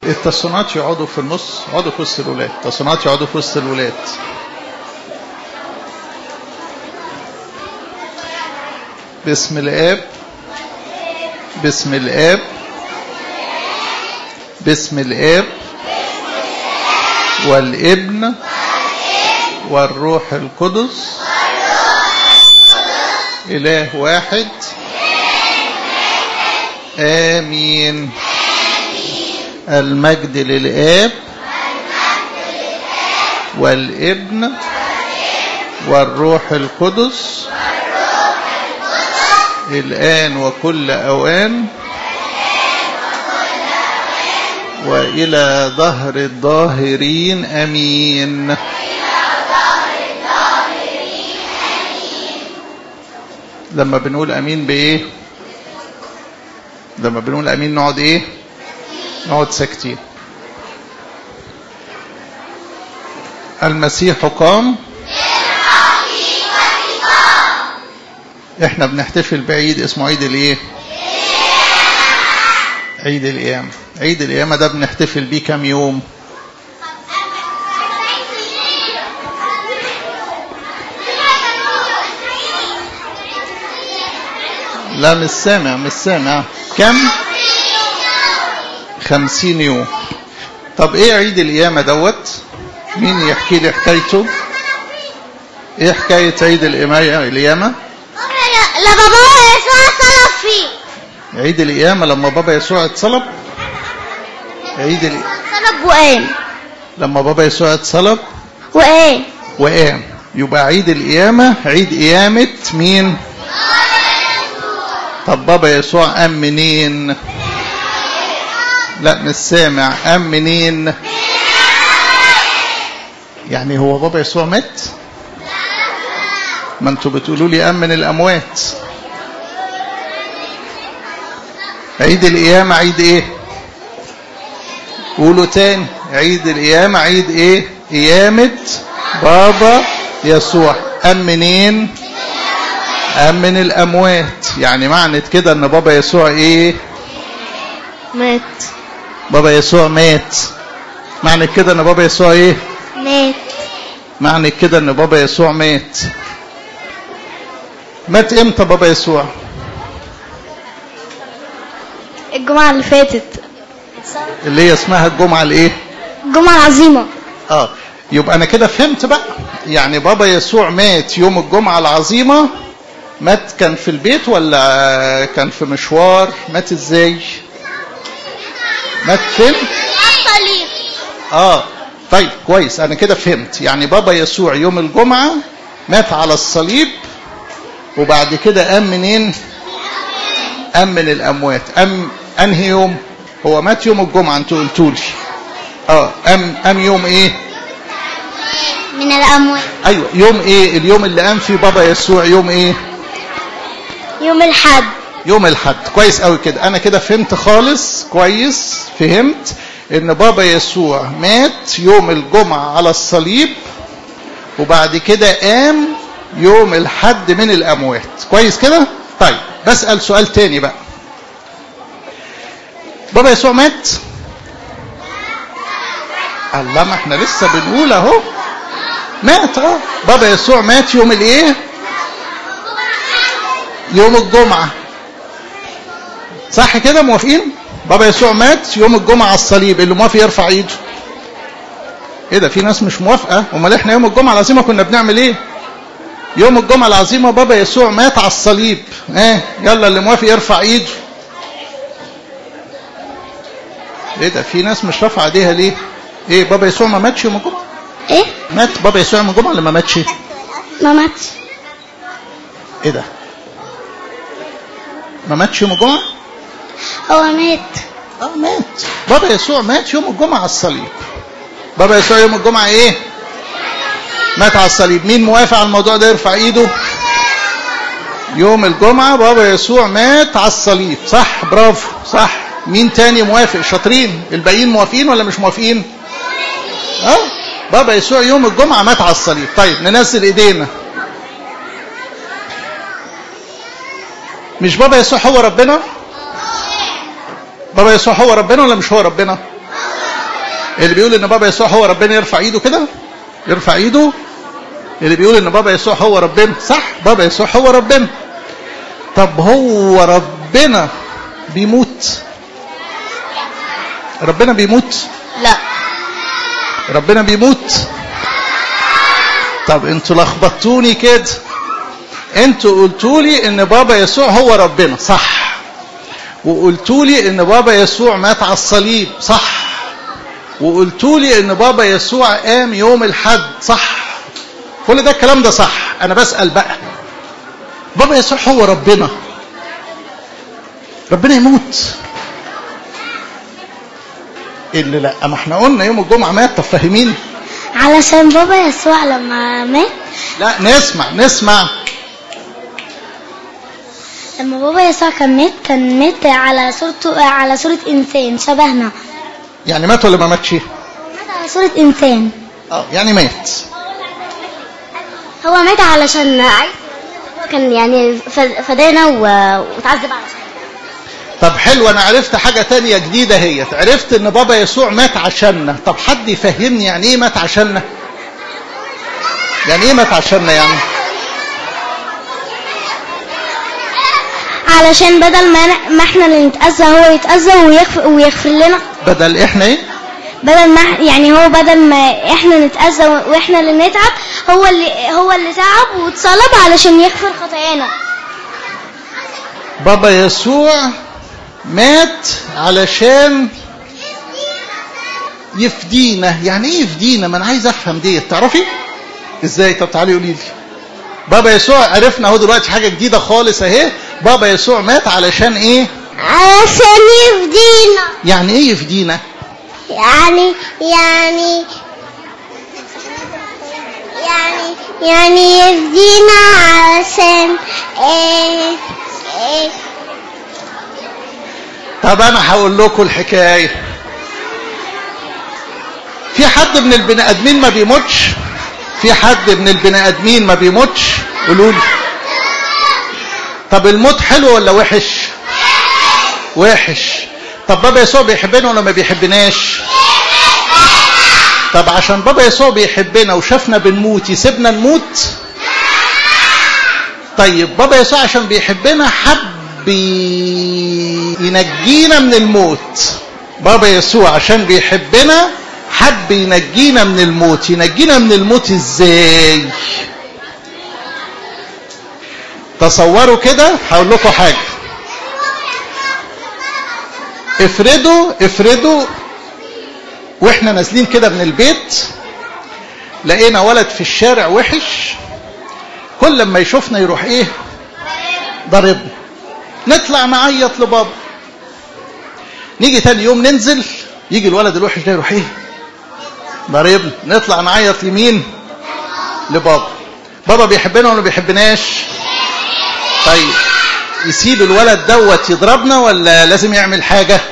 التصنيعات يقعدوا في النص يقعدوا في وسط الولاد التصنيعات يقعدوا في وسط الولاد باسم الاب باسم الاب باسم الاب والابن والروح القدس اله واحد امين المجد للاب والابن والروح القدس الآن وكل أوان وإلى ظهر الظاهرين أمين لما بنقول أمين بإيه لما بنقول أمين نقعد إيه نقعد ساكتين المسيح قام احنا بنحتفل بعيد اسمه عيد الايه عيد القيامة عيد القيامة ده بنحتفل بيه كام يوم لا مش سامع مش سامع كم خمسين يوم طب ايه عيد القيامة دوت مين يحكي لي حكايته ايه حكاية عيد القيامة لا بابا يسوع صلب فيه عيد القيامة لما بابا يسوع اتصلب عيد ال... صلب وقام لما بابا يسوع اتصلب وقام وقام يبقى عيد القيامة عيد قيامة مين طب بابا يسوع قام منين لا مش سامع قام منين يعني هو بابا يسوع مات ما انتوا بتقولوا لي قام من الاموات عيد القيامة عيد ايه قولوا تاني عيد القيامة عيد ايه قيامة بابا يسوع قام منين قام من الاموات يعني معنى كده ان بابا يسوع ايه مات بابا يسوع مات معنى كده ان بابا يسوع ايه مات معنى كده ان بابا يسوع مات مات امتى بابا يسوع الجمعة اللي فاتت اللي هي اسمها الجمعة الايه الجمعة العظيمة اه يبقى انا كده فهمت بقى يعني بابا يسوع مات يوم الجمعة العظيمة مات كان في البيت ولا كان في مشوار مات ازاي مات فين الصليب اه طيب كويس انا كده فهمت يعني بابا يسوع يوم الجمعة مات على الصليب وبعد كده قام منين قام من الاموات قام انهي يوم هو مات يوم الجمعة انتوا قلتوا لي اه قام قام يوم ايه من الأموات ايوه يوم ايه اليوم اللي قام فيه بابا يسوع يوم ايه يوم الحد يوم الحد كويس قوي كده انا كده فهمت خالص كويس فهمت ان بابا يسوع مات يوم الجمعة على الصليب وبعد كده قام يوم الحد من الاموات كويس كده طيب بسأل سؤال تاني بقى بابا يسوع مات الله ما احنا لسه بنقول اهو مات اه بابا يسوع مات يوم الايه يوم الجمعة صح كده موافقين بابا يسوع مات يوم الجمعة على الصليب اللي موافق يرفع ايده ايه ده في ناس مش موافقة امال احنا يوم الجمعة العظيمة كنا بنعمل ايه يوم الجمعة العظيمة بابا يسوع مات على الصليب ايه يلا اللي موافق يرفع ايده ايه ده في ناس مش رافعه ايديها ليه ايه بابا يسوع ما ماتش يوم الجمعة ايه مات بابا يسوع يوم الجمعة ولا ما ماتش ما ماتش ايه ده ما ماتش يوم الجمعة هو مات اه مات بابا يسوع مات يوم الجمعة على الصليب بابا يسوع يوم الجمعة ايه مات على الصليب مين موافق على الموضوع ده يرفع ايده يوم الجمعة بابا يسوع مات على الصليب صح برافو صح مين تاني موافق شاطرين الباقيين موافقين ولا مش موافقين اه بابا يسوع يوم الجمعة مات على الصليب طيب ننزل ايدينا مش بابا يسوع هو ربنا بابا يسوع هو ربنا ولا مش هو ربنا اللي بيقول ان بابا يسوع هو ربنا يرفع ايده كده يرفع ايده اللي بيقول ان بابا يسوع هو ربنا صح بابا يسوع هو ربنا طب هو ربنا بيموت ربنا بيموت لا ربنا بيموت طب انتوا لخبطتوني كده انتوا قلتوا لي ان بابا يسوع هو ربنا صح وقلتوا لي ان بابا يسوع مات على الصليب صح وقلتوا لي ان بابا يسوع قام يوم الحد صح كل ده الكلام ده صح انا بسأل بقى بابا يسوع هو ربنا ربنا يموت اللي لا ما احنا قلنا يوم الجمعة مات طب فاهمين علشان بابا يسوع لما مات لا نسمع نسمع لما بابا يسوع كان مات كان مات على صورته على صورة إنسان شبهنا يعني مات ولا ما ماتش مات على صورة إنسان اه يعني مات هو مات علشان عايز هو كان يعني ف- فدانا و- وتعذب علشان طب حلو انا عرفت حاجة تانية جديدة هي عرفت ان بابا يسوع مات عشاننا طب حد يفهمني يعني ايه مات عشاننا يعني ايه مات عشاننا يعني علشان بدل ما ما احنا اللي نتأذى هو يتأذى ويغفر, ويغفر لنا بدل احنا ايه بدل ما إح- يعني هو بدل ما احنا نتأذى واحنا اللي نتعب هو اللي هو اللي تعب واتصلب علشان يغفر خطايانا بابا يسوع مات علشان يفدينا يعني ايه يفدينا ما انا عايز افهم ديت تعرفي ازاي طب تعالي قولي لي بابا يسوع عرفنا اهو دلوقتي حاجه جديده خالص اهي بابا يسوع مات علشان ايه علشان يفدينا يعني ايه يفدينا يعني يعني يعني يعني يفدينا علشان ايه ايه طب انا هقول لكم الحكايه في حد من البني ادمين ما بيموتش في حد من البني ادمين ما بيموتش قولوا لي طب الموت حلو ولا وحش وحش طب بابا يسوع بيحبنا ولا ما بيحبناش طب عشان بابا يسوع بيحبنا وشافنا بنموت يسيبنا نموت طيب بابا يسوع عشان بيحبنا حب ينجينا من الموت بابا يسوع عشان بيحبنا حب ينجينا من الموت ينجينا من الموت ازاي تصوروا كده هقول لكم حاجه افرضوا افرضوا واحنا نازلين كده من البيت لقينا ولد في الشارع وحش كل ما يشوفنا يروح ايه ضربنا نطلع نعيط لبابا نيجي تاني يوم ننزل يجي الولد الوحش ده يروح ايه ضربنا نطلع نعيط لمين لبابا بابا بيحبنا ولا ما بيحبناش طيب يسيب الولد دوت يضربنا ولا لازم يعمل حاجة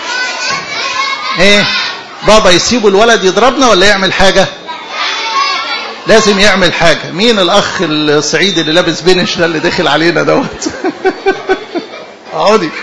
ايه بابا يسيب الولد يضربنا ولا يعمل حاجة لازم يعمل حاجة مين الأخ الصعيدي اللي لابس بنش ده اللي دخل علينا دوت اقعدي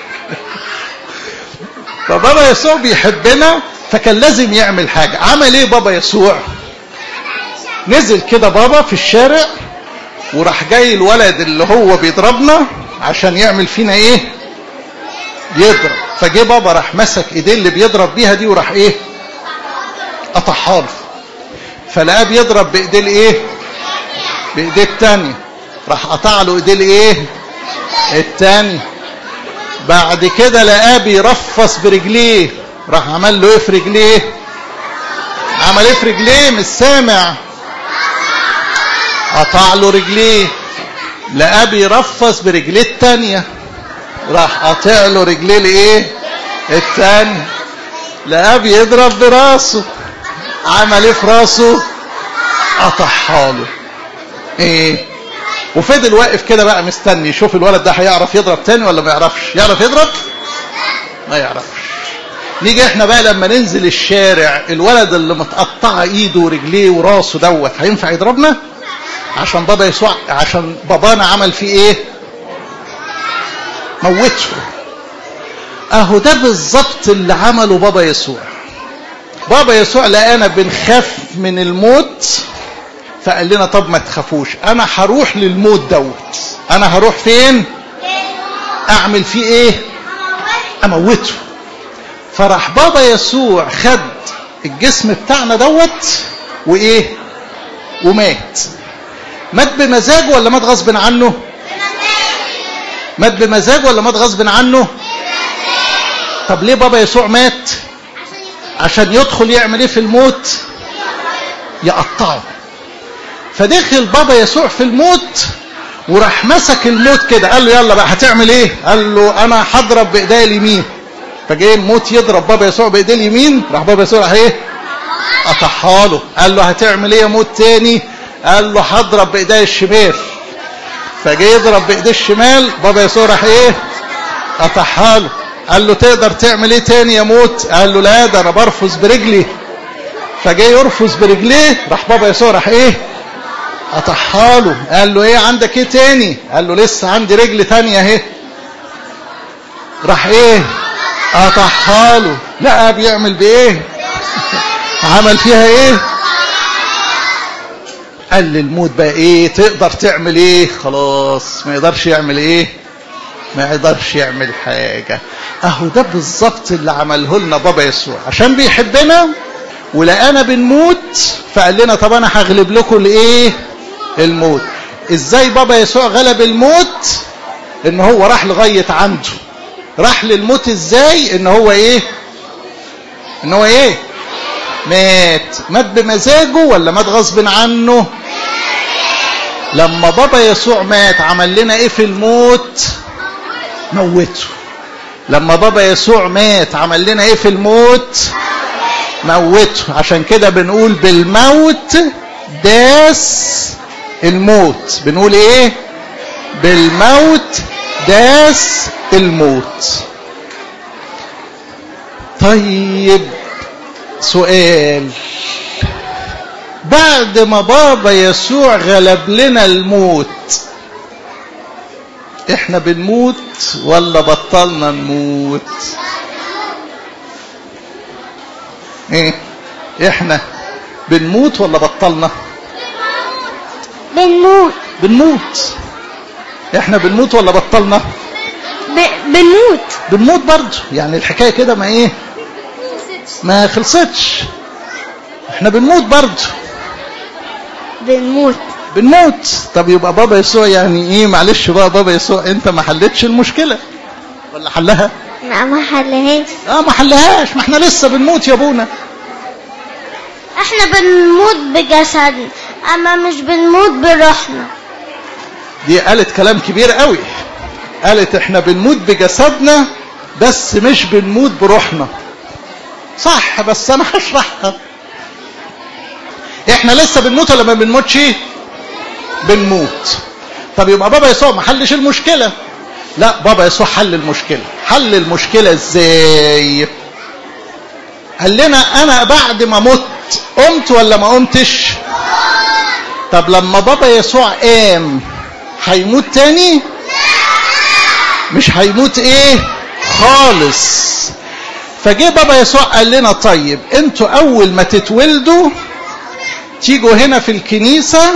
فبابا يسوع بيحبنا فكان لازم يعمل حاجة عمل ايه بابا يسوع نزل كده بابا في الشارع وراح جاي الولد اللي هو بيضربنا عشان يعمل فينا ايه يضرب فجه بابا راح مسك ايديه اللي بيضرب بيها دي وراح ايه قطعها له فلقاه بيضرب بايديه الايه بايديه التانية راح قطع له ايديه الايه التانية بعد كده لقاه بيرفص برجليه راح عمل له ايه في رجليه عمل ايه في رجليه مش سامع قطع له رجليه لقاه بيرفص برجليه التانية راح قاطع له رجليه الايه التانية لقاه بيضرب براسه عمل ايه في راسه قطعها له ايه وفضل واقف كده بقى مستني يشوف الولد ده هيعرف يضرب تاني ولا ما يعرفش يعرف يضرب ما يعرفش نيجي احنا بقى لما ننزل الشارع الولد اللي متقطعه ايده ورجليه وراسه دوت هينفع يضربنا عشان بابا يسوع عشان بابانا عمل فيه ايه موته اهو ده بالظبط اللي عمله بابا يسوع بابا يسوع لقانا بنخاف من الموت فقال لنا طب ما تخافوش انا هروح للموت دوت انا هروح فين اعمل فيه ايه اموته فراح بابا يسوع خد الجسم بتاعنا دوت وايه ومات مات بمزاجه ولا مات غصب عنه مات بمزاجه ولا مات غصب عنه طب ليه بابا يسوع مات عشان يدخل يعمل ايه في الموت يقطعه فدخل بابا يسوع في الموت وراح مسك الموت كده قال له يلا بقى هتعمل ايه قال له انا هضرب بايديا اليمين فجاي الموت يضرب بابا يسوع بايديه اليمين راح بابا يسوع راح ايه قطعها له قال له هتعمل ايه يا موت تاني قال له هضرب بايديا الشمال فجاي يضرب بايديه الشمال بابا يسوع راح ايه قطعها له قال له تقدر تعمل ايه تاني يا موت قال له لا ده انا برفض برجلي فجاي يرفض برجليه راح بابا يسوع راح ايه قطعها له قال له ايه عندك ايه تاني قال له لسه عندي رجل تانية اهي راح ايه قطعها له لا بيعمل بايه عمل فيها ايه قال للموت بقى ايه تقدر تعمل ايه خلاص ما يقدرش يعمل ايه ما يقدرش يعمل حاجة اهو ده بالظبط اللي عمله لنا بابا يسوع عشان بيحبنا ولقانا بنموت فقال لنا طب انا هغلب لكم الايه الموت ازاي بابا يسوع غلب الموت ان هو راح لغاية عنده راح للموت ازاي ان هو ايه ان هو ايه مات مات بمزاجه ولا مات غصب عنه لما بابا يسوع مات عمل لنا ايه في الموت موته لما بابا يسوع مات عمل لنا ايه في الموت موته عشان كده بنقول بالموت داس الموت بنقول ايه بالموت داس الموت طيب سؤال بعد ما بابا يسوع غلب لنا الموت احنا بنموت ولا بطلنا نموت ايه احنا بنموت ولا بطلنا بنموت بنموت احنا بنموت ولا بطلنا ب... بنموت بنموت برضه يعني الحكايه كده ما ايه ما خلصتش احنا بنموت برضه بنموت بنموت طب يبقى بابا يسوع يعني ايه معلش بقى بابا يسوع انت ما حلتش المشكله ولا حلها لا ما حلهاش اه ما حلهاش ما احنا لسه بنموت يا ابونا احنا بنموت بجسدنا اما مش بنموت بروحنا دي قالت كلام كبير قوي قالت احنا بنموت بجسدنا بس مش بنموت بروحنا صح بس انا هشرحها احنا لسه بنموت ولا ما بنموتش بنموت طب يبقى بابا يسوع ما حلش المشكله لا بابا يسوع حل المشكله حل المشكله ازاي قال لنا انا بعد ما مت قمت ولا ما قمتش طب لما بابا يسوع قام هيموت تاني مش هيموت ايه خالص فجه بابا يسوع قال لنا طيب انتوا اول ما تتولدوا تيجوا هنا في الكنيسة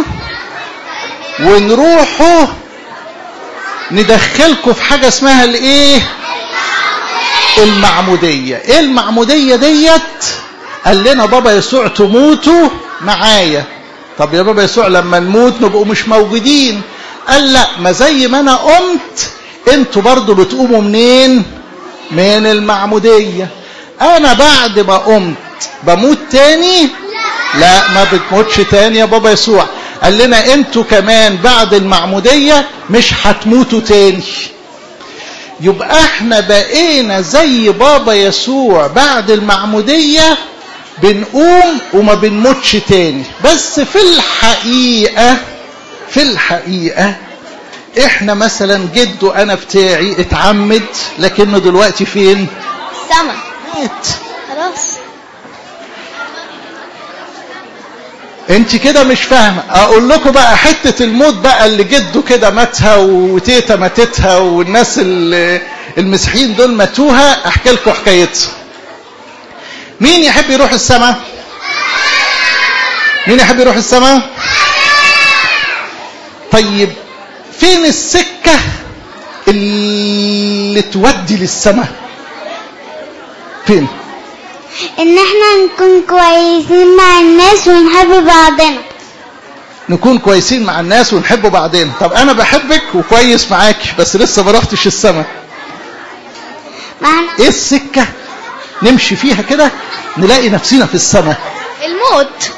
ونروحوا ندخلكم في حاجة اسمها الايه المعمودية ايه المعمودية ديت قال لنا بابا يسوع تموتوا معايا طب يا بابا يسوع لما نموت نبقوا مش موجودين قال لا ما زي ما انا قمت انتوا برضو بتقوموا منين من المعمودية انا بعد ما قمت بموت تاني لا ما بتموتش تاني يا بابا يسوع قال لنا انتوا كمان بعد المعمودية مش هتموتوا تاني يبقى احنا بقينا زي بابا يسوع بعد المعمودية بنقوم وما بنموتش تاني بس في الحقيقة في الحقيقة احنا مثلا جده انا بتاعي اتعمد لكنه دلوقتي فين سما مات خلاص انت كده مش فاهمه اقول لكم بقى حته الموت بقى اللي جده كده ماتها وتيتا ماتتها والناس اللي المسيحيين دول ماتوها احكي لكم حكايتها مين يحب يروح السماء مين يحب يروح السماء طيب فين السكة اللي تودي للسماء فين ان احنا نكون كويسين مع الناس ونحب بعضنا نكون كويسين مع الناس ونحب بعضنا طب انا بحبك وكويس معاك بس لسه ما رحتش السماء معنا ايه السكة نمشي فيها كده نلاقي نفسنا في السماء الموت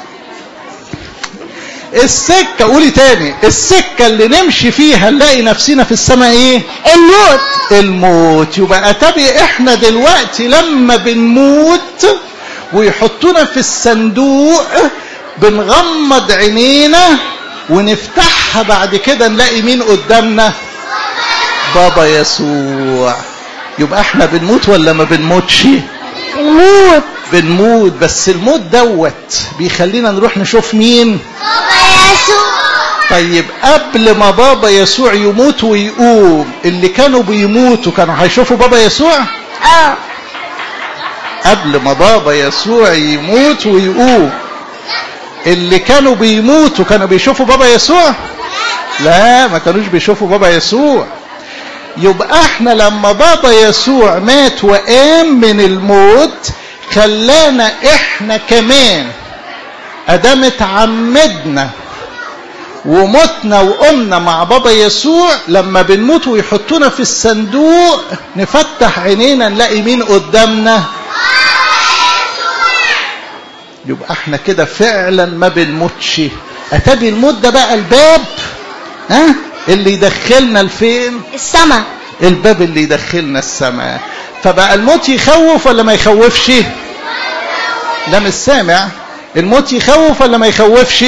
السكة قولي تاني السكة اللي نمشي فيها نلاقي نفسنا في السماء ايه الموت الموت يبقى تبي احنا دلوقتي لما بنموت ويحطونا في الصندوق بنغمض عينينا ونفتحها بعد كده نلاقي مين قدامنا بابا يسوع يبقى احنا بنموت ولا ما بنموتش الموت بنموت بس الموت دوت بيخلينا نروح نشوف مين بابا يسوع طيب قبل ما بابا يسوع يموت ويقوم اللي كانوا بيموتوا كانوا هيشوفوا بابا يسوع اه قبل ما بابا يسوع يموت ويقوم اللي كانوا بيموتوا كانوا بيشوفوا بابا يسوع لا ما كانوش بيشوفوا بابا يسوع يبقى احنا لما بابا يسوع مات وقام من الموت خلانا احنا كمان ادام اتعمدنا ومتنا وقمنا مع بابا يسوع لما بنموت ويحطونا في الصندوق نفتح عينينا نلاقي مين قدامنا يبقى احنا كده فعلا ما بنموتش اتابي الموت ده بقى الباب ها اللي يدخلنا لفين السما الباب اللي يدخلنا السماء فبقى الموت يخوف ولا ما يخوفش لا مش سامع الموت يخوف ولا ما يخوفش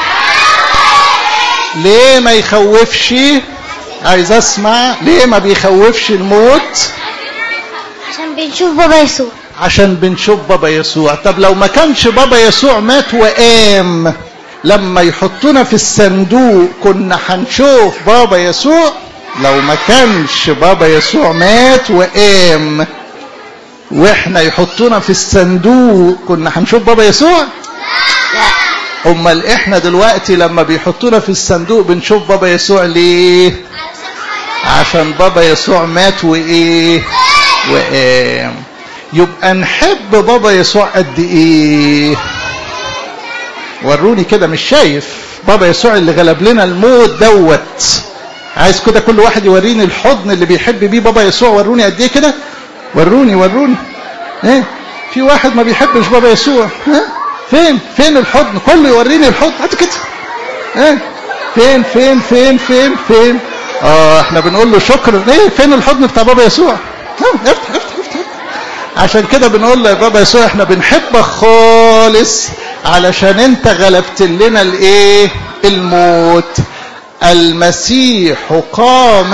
ليه ما يخوفش عايز اسمع ليه ما بيخوفش الموت عشان بنشوف بابا يسوع عشان بنشوف بابا يسوع طب لو ما كانش بابا يسوع مات وقام لما يحطونا في الصندوق كنا هنشوف بابا يسوع لو ما كانش بابا يسوع مات وقام واحنا يحطونا في الصندوق كنا هنشوف بابا يسوع لا امال احنا دلوقتي لما بيحطونا في الصندوق بنشوف بابا يسوع ليه عشان بابا يسوع مات وايه وقام يبقى نحب بابا يسوع قد ايه وروني كده مش شايف بابا يسوع اللي غلب لنا الموت دوت عايز كده كل واحد يوريني الحضن اللي بيحب بيه بابا يسوع وروني قد ايه كده وروني وروني ايه في واحد ما بيحبش بابا يسوع ها فين فين الحضن كله يوريني الحضن هات كده ايه فين فين فين فين فين اه احنا بنقول له شكرا ايه فين الحضن بتاع بابا يسوع ها افتح افتح افتح عشان كده بنقول له يا بابا يسوع احنا بنحبك خالص علشان انت غلبت لنا الايه الموت المسيح قام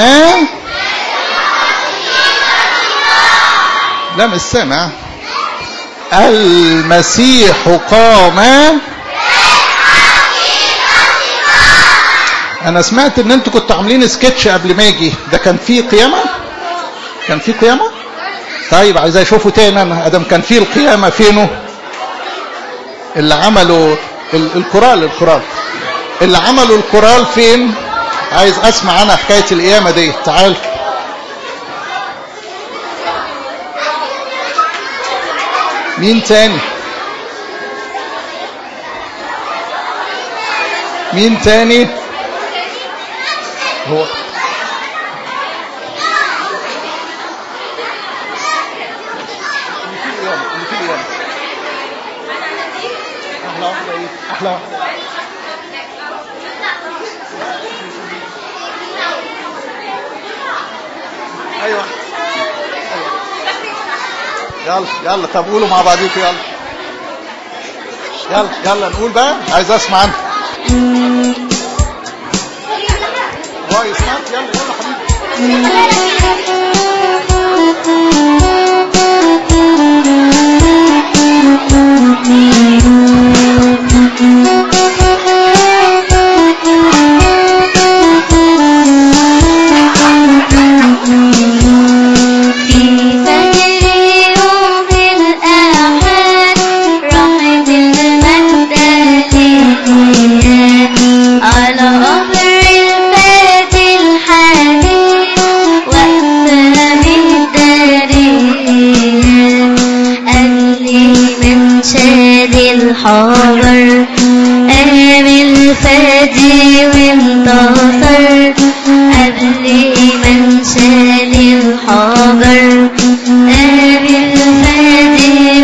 لا مش سامع المسيح قام انا سمعت ان انتوا كنتوا عاملين سكتش قبل ما اجي ده كان فيه قيامه كان فيه قيامه طيب عايز اشوفه تاني انا ادم كان فيه القيامه فينه اللي عملوا ال- الكورال الكورال اللي عملوا الكورال فين عايز اسمع انا حكايه القيامه دي تعال مين تاني مين تاني هو احلى واحده ايه احلى واحده ايوه يلا يلا طب قولوا مع بعضيكم يلا يلا يلا نقول بقى عايز اسمع عنك كويس سمعت يلا يلا حبيبي في فجر يوم الأحد الحجر قام الفادي وانتصر قبل ما انشال الحجر قام الفادي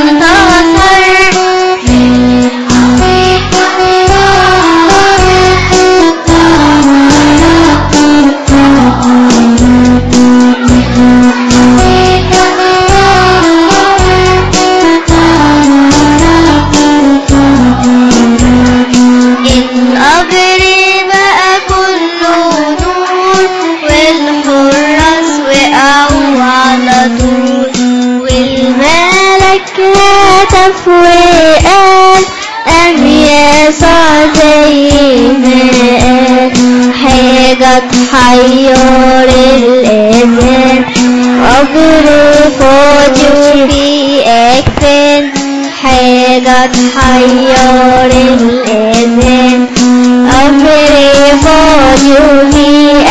القبر بقى كله نور والحراس وقعوا على طول والملك هتف وقال قام يسوع زي ما قال حاجة تحير الإنسان قبر فاضي وفيه أكفان حاجة تحير الإنسان قبر فاضي وفيه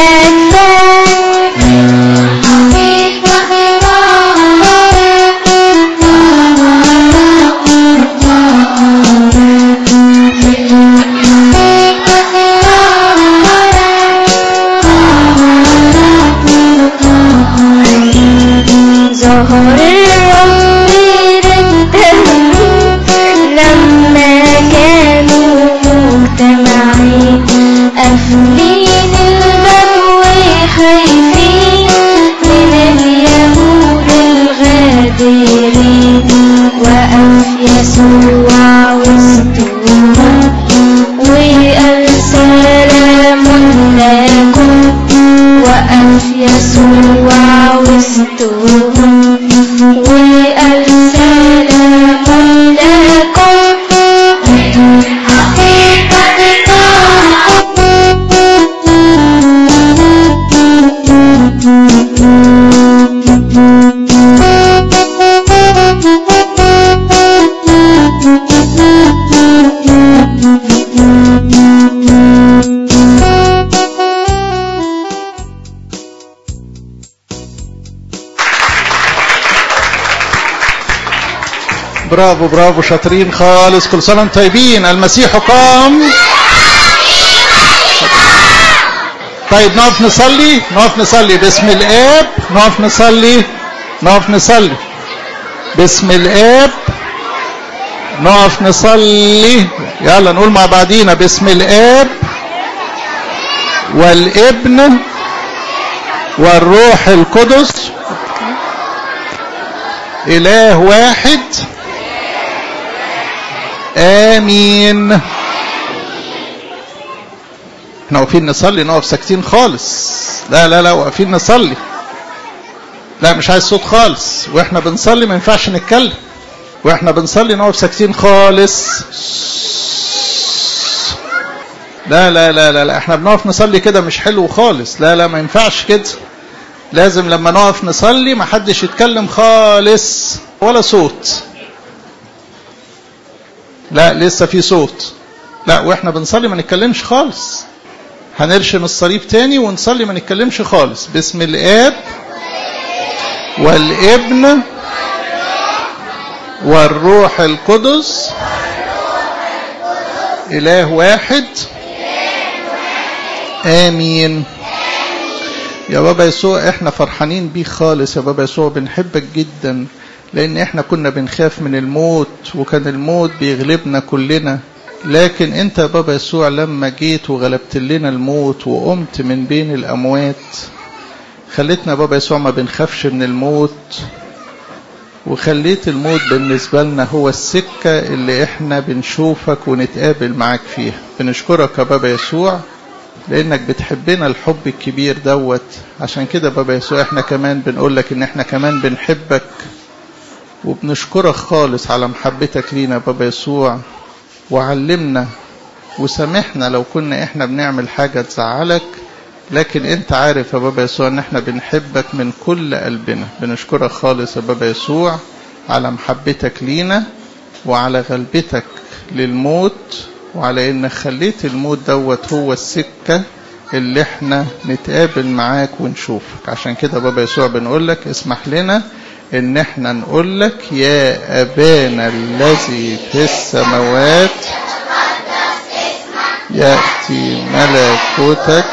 ظهر الرب لما كانوا مجتمعين قافلين الباب وخايفين من اليهود الغادرين وقف يسوع وسطهم وقال سلام لكم وقف يسوع وسطهم وقال سلام لكم برافو برافو شاطرين خالص كل سنة وانتم طيبين المسيح قام طيب نقف نصلي نقف نصلي باسم الآب نقف نصلي نقف نصلي باسم الآب نقف نصلي يلا نقول مع بعضينا باسم الآب والابن والروح القدس إله واحد آمين احنا واقفين نصلي نقف ساكتين خالص لا لا لا واقفين نصلي لا مش عايز صوت خالص واحنا بنصلي ما ينفعش نتكلم واحنا بنصلي نقف ساكتين خالص لا لا لا لا لا احنا بنقف نصلي كده مش حلو خالص لا لا ما ينفعش كده لازم لما نقف نصلي ما حدش يتكلم خالص ولا صوت لا لسه في صوت لا واحنا بنصلي ما نتكلمش خالص هنرشم الصليب تاني ونصلي ما نتكلمش خالص باسم الاب والابن والروح القدس اله واحد امين يا بابا يسوع احنا فرحانين بيك خالص يا بابا يسوع بنحبك جدا لان احنا كنا بنخاف من الموت وكان الموت بيغلبنا كلنا لكن انت يا بابا يسوع لما جيت وغلبت لنا الموت وقمت من بين الاموات خليتنا بابا يسوع ما بنخافش من الموت وخليت الموت بالنسبة لنا هو السكة اللي احنا بنشوفك ونتقابل معاك فيها بنشكرك يا بابا يسوع لانك بتحبنا الحب الكبير دوت عشان كده بابا يسوع احنا كمان بنقول لك ان احنا كمان بنحبك وبنشكرك خالص على محبتك لينا بابا يسوع وعلمنا وسامحنا لو كنا احنا بنعمل حاجة تزعلك لكن انت عارف يا بابا يسوع ان احنا بنحبك من كل قلبنا بنشكرك خالص يا بابا يسوع على محبتك لينا وعلى غلبتك للموت وعلى انك خليت الموت دوت هو السكة اللي احنا نتقابل معاك ونشوفك عشان كده بابا يسوع بنقول لك اسمح لنا ان احنا نقول لك يا ابانا الذي في السماوات ياتي ملكوتك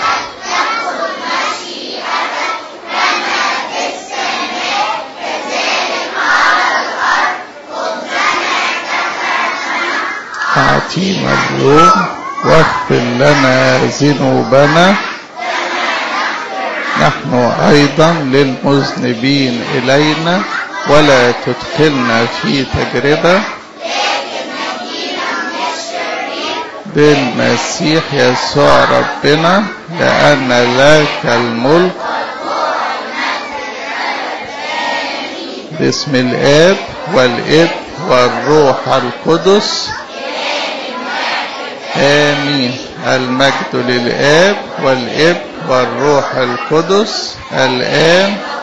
أعطينا اليوم واغفر لنا ذنوبنا نحن أيضا للمذنبين إلينا ولا تدخلنا في تجربة بالمسيح يسوع ربنا لأن لك الملك باسم الآب والابن والروح القدس آمين المجد للآب والابن والروح القدس الآن